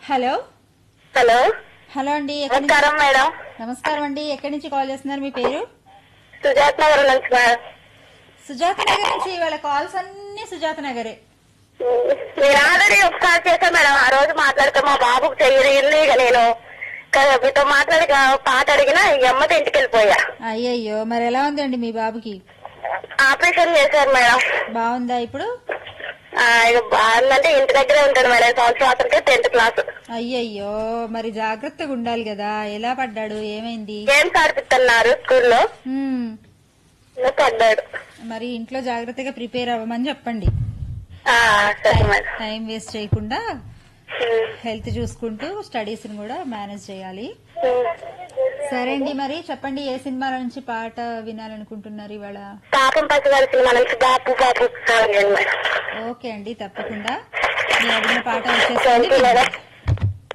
Hello hello hello అండి ఎక్కడి నుంచి నమస్కారం మేడం నమస్కారం అండి ఎక్కడి నుంచి కాల్ చేస్తున్నారు మీ పేరు సుజాత్ నగర్ నుంచి మేడం సుజాత నగర్ నుంచి ఇవాళ కాల్స్ అన్ని సుజాత నగరే నేను ఆల్రెడీ ఒకసారి చేశాను మేడం ఆ రోజు మాట్లాడితే మా బాబుకు చెయ్యింది ఇక నేను క- మీతో మాట్లాడి ఇక పాట అడిగినా ఈ అమ్మతో ఇంటికి వెళ్ళిపోయా అయ్యయ్యో మరి ఎలా ఉందండి మీ బాబుకి ఆపరేషన్ చేశారు మేడం బాగుందా ఇప్పుడు ఆ, ఇక బాగుందంటే ఇంటి దగ్గరే ఉంటాడు మేడం సంవత్సరం అతనికి టెన్త్ క్లాస్ అయ్యయ్యో మరి జాగ్రత్తగా ఉండాలి కదా ఎలా పడ్డాడు ఏమైంది గేమ్స్ ఆడిపిస్తున్నారు స్కూల్లో హ్మ్, ఇంకా పడ్డాడు మరి ఇంట్లో జాగ్రత్తగా ప్రిపేర్ అవ్వమని చెప్పండి ఆ, సరే మేడం టైం వేస్ట్ చేయకుండా ఉమ్, హెల్త్ చూసుకుంటూ స్టడీస్ ని కూడా మేనేజ్ చేయాలి ఉమ్. సరే అండి మరి చెప్పండి ఏ సినిమాల నుంచి పాట వినాలనుకుంటున్నారు ఇవాళ పాపం పసిగారి సినిమా నుంచి Bapu Bapu song madam okay అండి తప్పకుండా మీ అడిగిన పాట వచ్చేసింది థ్యాంక్ యూ మేడం